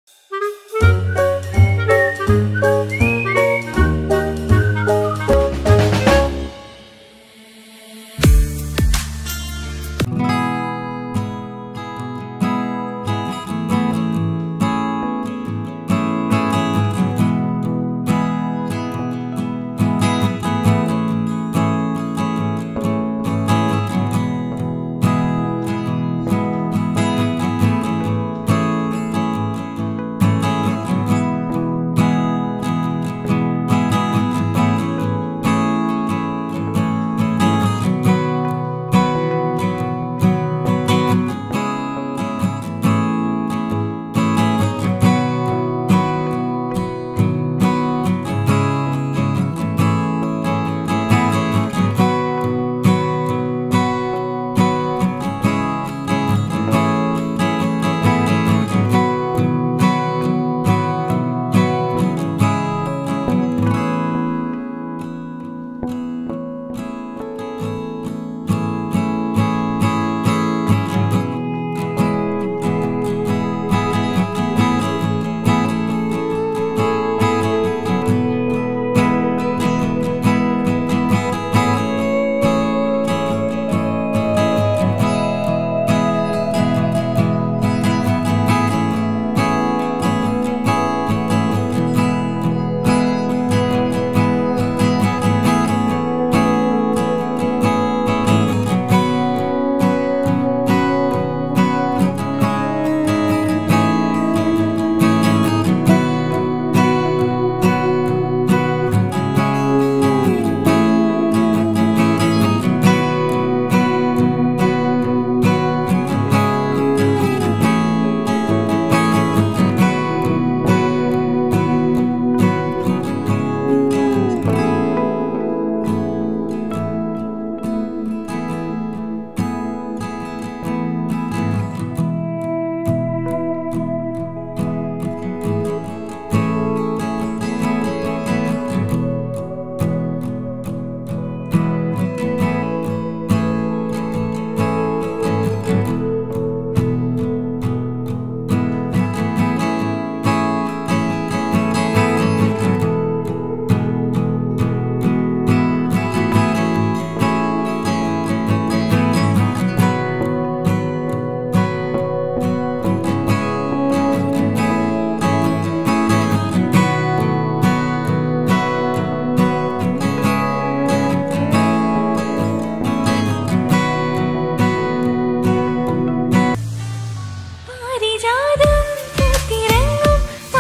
പാരിജാതം പൂത്തിറങ്ങും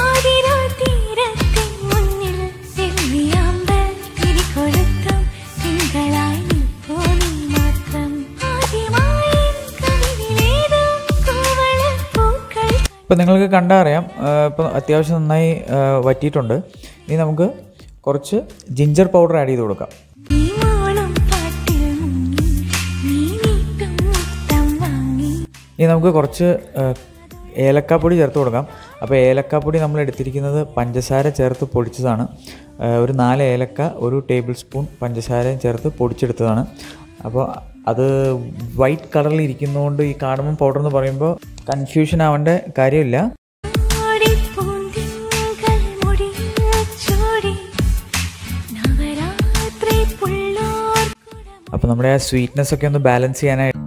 പാതിരാത്തീരത്തിൻ മുന്നിൽ വെള്ളിയാമ്പൽ തിരികൊളുത്തും തിങ്കളായി നിൽപ്പൂ നീ മാത്രം ആദ്യമായി കവിളിലേതും കൂവളപ്പൂക്കൾ ഇപ്പം നിങ്ങൾക്ക് കണ്ടാൽ അറിയാം ഇപ്പം അത്യാവശ്യം നന്നായി ആ, വറ്റിയിട്ടുണ്ട് ഇനി നമുക്ക് കുറച്ച് ജിഞ്ചർ പൗഡർ ആഡ് ചെയ്ത് കൊടുക്കാം നീ മോളും പാട്ടിൽ മുങ്ങി നീ നീട്ടും മുത്തം വാങ്ങി ഇനി നമുക്ക് കുറച്ച് ആ, ഏലക്കാപ്പൊടി ചേർത്ത് കൊടുക്കാം അപ്പോൾ ഏലക്കാപ്പൊടി നമ്മൾ എടുത്തിരിക്കുന്നത് പഞ്ചസാര ചേർത്ത് പൊടിച്ചതാണ് ആ, ഒരു നാല് ഏലക്ക ഒരു ടേബിൾ സ്പൂൺ പഞ്ചസാരയും ചേർത്ത് പൊടിച്ചെടുത്തതാണ് അപ്പോൾ അത് വൈറ്റ് കളറിൽ ഇരിക്കുന്നതുകൊണ്ട് ഈ കാർഡമം പൗഡർ എന്ന് പറയുമ്പോൾ കൺഫ്യൂഷൻ ആവേണ്ട കാര്യമില്ല ഓടിപ്പൂന്തിങ്കൾ മുടിയിൽ ചൂടി നവരാത്രി പുള്ളോർ അപ്പോൾ നമ്മുടെ ആ സ്വീറ്റ്നെസ് ഒക്കെ ഒന്ന് ബാലൻസ് ചെയ്യാനായിട്ട്